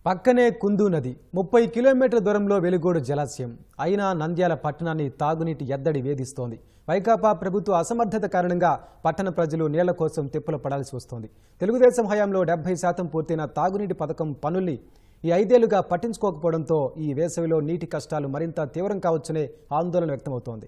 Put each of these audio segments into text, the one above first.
పక్కనే కుందు నది ముప్పై కిలోమీటర్ల దూరంలో వెలుగోడు జలాశయం అయినా నంద్యాల పట్టణాన్ని తాగునీటి ఎద్దడి వేధిస్తోంది వైకాపా ప్రభుత్వ అసమర్థత కారణంగా పట్టణ ప్రజలు నీళ్ల కోసం తిప్పలు పడాల్సి వస్తోంది తెలుగుదేశం హయాంలో డెబ్బై శాతం పూర్తయిన తాగునీటి పథకం పనుల్ని ఈ ఐదేళ్లుగా పట్టించుకోకపోవడంతో ఈ వేసవిలో నీటి కష్టాలు మరింత తీవ్రం కావచ్చనే ఆందోళన వ్యక్తమవుతోంది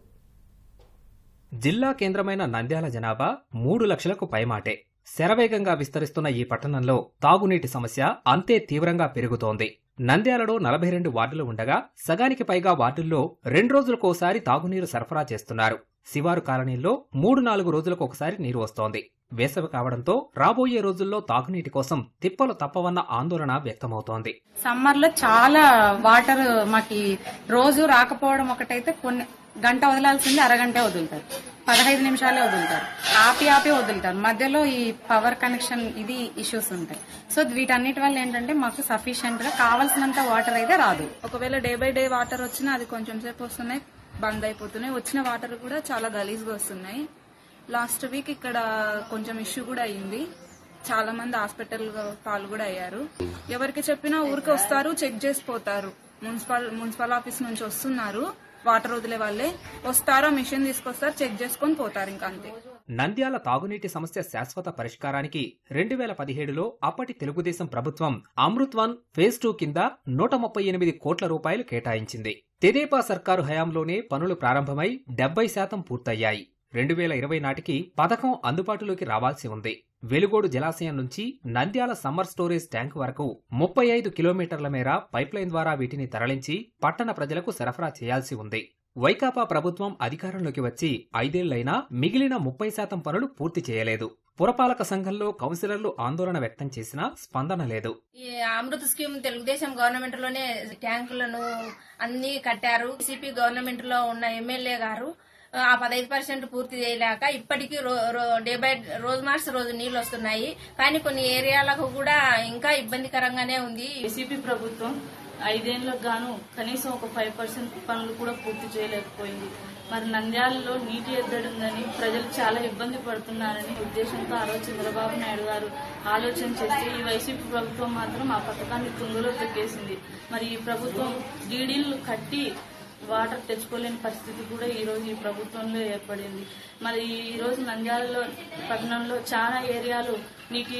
జిల్లా కేంద్రమైన నంద్యాల జనాభా మూడు లక్షలకు పైమాటే శరవేగంగా విస్తరిస్తున్న ఈ పట్టణంలో తాగునీటి సమస్య అంతే తీవ్రంగా పెరుగుతోంది నంద్యాలలో నలభై రెండు వార్డులు ఉండగా సగానికి పైగా వార్డుల్లో రెండు రోజులకోసారి తాగునీరు సరఫరా చేస్తున్నారు శివారు కాలనీల్లో మూడు నాలుగు రోజులకు ఒకసారి నీరు వస్తోంది వేసవి కావడంతో రాబోయే రోజుల్లో తాగునీటి కోసం తిప్పలు తప్పవన్న ఆందోళన వ్యక్తమవుతోంది సమ్మర్ లో చాలా వాటర్ మాకి రోజు రాకపోవడం ఒకటైతే కొన్ని గంట వదలాల్సింది అరగంటే వదులుతారు పదహైదు నిమిషాలే వదులుతారు ఆపి ఆపి వదులుతారు మధ్యలో ఈ పవర్ కనెక్షన్ ఇది ఇష్యూస్ ఉంటాయి సో వీటన్నిటి వల్ల ఏంటంటే మాకు సఫిషియెంట్ గా కావాల్సినంత వాటర్ అయితే రాదు ఒకవేళ డే బై డే వాటర్ వచ్చినా అది కొంచెం సేపు వస్తున్నాయి బంద్ అయిపోతున్నాయి వచ్చిన వాటర్ కూడా చాలా గలీజ్గా వస్తున్నాయి లాస్ట్ వీక్ ఇక్కడ కొంచెం ఇష్యూ కూడా అయింది చాలా మంది హాస్పిటల్ పాలు కూడా అయ్యారు ఎవరికి చెప్పినా ఊరికి వస్తారు చెక్ చేసి పోతారు మున్సిపల్ మున్సిపల్ ఆఫీస్ నుంచి వస్తున్నారు వాటర్ వదిలే వాళ్ళే వస్తారో మిషన్ తీసుకొస్తారు చెక్ చేసుకొని పోతారు ఇంకా అంతే నంద్యాల తాగునీటి సమస్య శాశ్వత పరిష్కారానికి రెండు వేల పదిహేడులో అప్పటి తెలుగుదేశం ప్రభుత్వం అమృత్ వన్ ఫేజ్ టూ కింద నూట ముప్పై ఎనిమిది కోట్ల రూపాయలు కేటాయించింది తెదేపా సర్కారు హయాంలోనే పనులు ప్రారంభమై డెబ్బై శాతం పూర్తయ్యాయి రెండు వేల ఇరవై నాటికి పథకం అందుబాటులోకి రావాల్సి ఉంది వెలుగోడు జలాశయం నుంచి నంద్యాల సమ్మర్ స్టోరేజ్ ట్యాంక్ వరకు ముప్పై ఐదు కిలోమీటర్ల మేర పైప్లైన్ ద్వారా వీటిని తరలించి పట్టణ ప్రజలకు సరఫరా చేయాల్సి ఉంది వైకాపా ప్రభుత్వం అధికారంలోకి వచ్చి ఐదేళ్లైనా మిగిలిన ముప్పై శాతం పనులు పూర్తి చేయలేదు పురపాలక సంఘంలో కౌన్సిలర్లు ఆందోళన వ్యక్తం చేసినా స్పందన లేదు ఈ అమృత స్కీమ్ తెలుగుదేశం గవర్నమెంట్ లోనే ట్యాంకులను అన్ని కట్టారు సిపి గవర్నమెంట్ లో ఉన్న ఎమ్మెల్యే గారు ఆ పదహైదు పర్సెంట్ పూర్తి చేయలేక ఇప్పటికీ రో- రో- డే బై రోజు మార్చి రోజు నీళ్లు వస్తున్నాయి కానీ కొన్ని ఏరియాలకు కూడా ఇంకా ఇబ్బందికరంగానే ఉంది వైసీపీ ప్రభుత్వం ఐదేళ్లకు గాను కనీసం ఒక ఫైవ్ పర్సెంట్ పనులు కూడా పూర్తి చేయలేకపోయింది మరి నంద్యాలలో నీటి ఎద్దడి ఉందని ప్రజలు చాలా ఇబ్బంది పడుతున్నారని ఉద్దేశంతో ఆ రోజు చంద్రబాబు నాయుడు గారు ఆలోచన చేస్తే ఈ వైసీపీ ప్రభుత్వం మాత్రం ఆ పథకాన్ని తుంగలో తొక్కేసింది మరి ఈ ప్రభుత్వం డీడీలు కట్టి వాటర్ తెచ్చుకోలేని పరిస్థితి కూడా ఈ రోజు ఈ ప్రభుత్వంలో ఏర్పడింది మరి ఈ రోజు నంద్యాలలో పట్టణంలో చాలా ఏరియాలు నీటి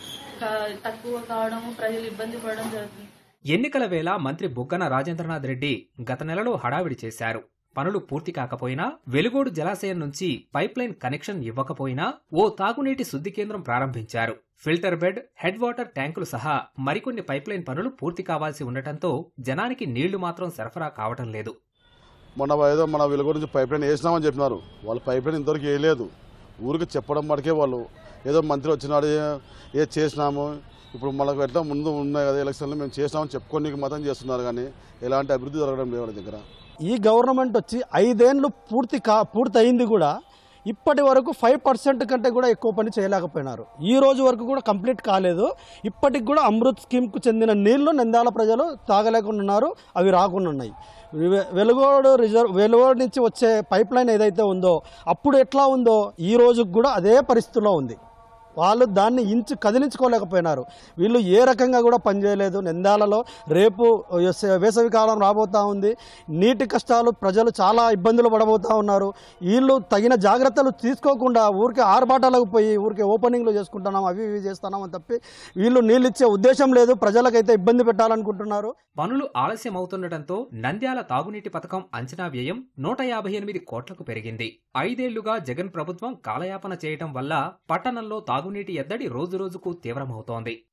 క- తక్కువ కావడము ప్రజలు ఇబ్బంది పడడం జరుగుతుంది ఎన్నికల వేళ మంత్రి బుగ్గన రాజేంద్రనాథ్ రెడ్డి గత నెలలో హడావిడి చేశారు పనులు పూర్తి కాకపోయినా వెలుగోడు జలాశయం నుంచి పైప్లైన్ కనెక్షన్ ఇవ్వకపోయినా ఓ తాగునీటి శుద్ధి కేంద్రం ప్రారంభించారు ఫిల్టర్ బెడ్ హెడ్ వాటర్ ట్యాంకులు సహా మరికొన్ని పైప్లైన్ పనులు పూర్తి కావాల్సి ఉండటంతో జనానికి నీళ్లు మాత్రం సరఫరా కావటం లేదు మొన్న ఏదో మన వీళ్ళ గురించి పైప్ లైన్ వేసినామని చెప్పినారు వాళ్ళు పైప్ లైన్ ఇంతవరకు వేయలేదు ఊరికి చెప్పడం మటుకే వాళ్ళు ఏదో మంత్రి వచ్చినాడు ఏ- ఏ చేసినాము ఇప్పుడు మనకు ఎట్లా ముందు ఉన్నాయి కదా ఎలక్షన్లో మేము చేసినామని చెప్పుకోనికి మాత్రం చేస్తున్నారు కానీ ఎలాంటి అభివృద్ధి జరగడం లేదు వాళ్ళ దగ్గర ఈ గవర్నమెంట్ వచ్చి ఐదేండ్లు పూర్తి కా పూర్తయింది కూడా ఇప్పటి వరకు ఫైవ్ పర్సెంట్ కంటే కూడా ఎక్కువ పని చేయలేకపోయినారు ఈ రోజు వరకు కూడా కంప్లీట్ కాలేదు ఇప్పటికి కూడా అమృత్ స్కీమ్కు చెందిన నీళ్లు నంద్యాల ప్రజలు తాగలేకుండా ఉన్నారు అవి రాకుండా ఉన్నాయి వె- వెలుగోడు రిజర్వ్ వెలుగోడు నుంచి వచ్చే పైప్ లైన్ ఏదైతే ఉందో అప్పుడు ఎట్లా ఉందో ఈ రోజుకి కూడా అదే పరిస్థితిలో ఉంది వాళ్ళు దాన్ని ఇంచు కదిలించుకోలేకపోయినారు వీళ్ళు ఏ రకంగా కూడా పనిచేయలేదు నిందాలలో రేపు వేస- వేసవి కాలం రాబోతా ఉంది నీటి కష్టాలు ప్రజలు చాలా ఇబ్బందులు పడబోతా ఉన్నారు వీళ్ళు తగిన జాగ్రత్తలు తీసుకోకుండా ఊరికే ఆర్భాటాలకు పోయి ఊరికే ఓపెనింగ్లు చేసుకుంటున్నాం అవి ఇవి చేస్తున్నాం అని తప్పి వీళ్ళు నీళ్ళు ఇచ్చే ఉద్దేశం లేదు ప్రజలకైతే ఇబ్బంది పెట్టాలనుకుంటున్నారు పనులు ఆలస్యమవుతుండటంతో నంద్యాల తాగునీటి పథకం అంచనా వ్యయం నూట యాభై ఎనిమిది కోట్లకు పెరిగింది ఐదేళ్లుగా జగన్ ప్రభుత్వం కాలయాపన చేయటం వల్ల పట్టణంలో తాగునీటి ఎద్దడి రోజురోజుకు తీవ్రమవుతోంది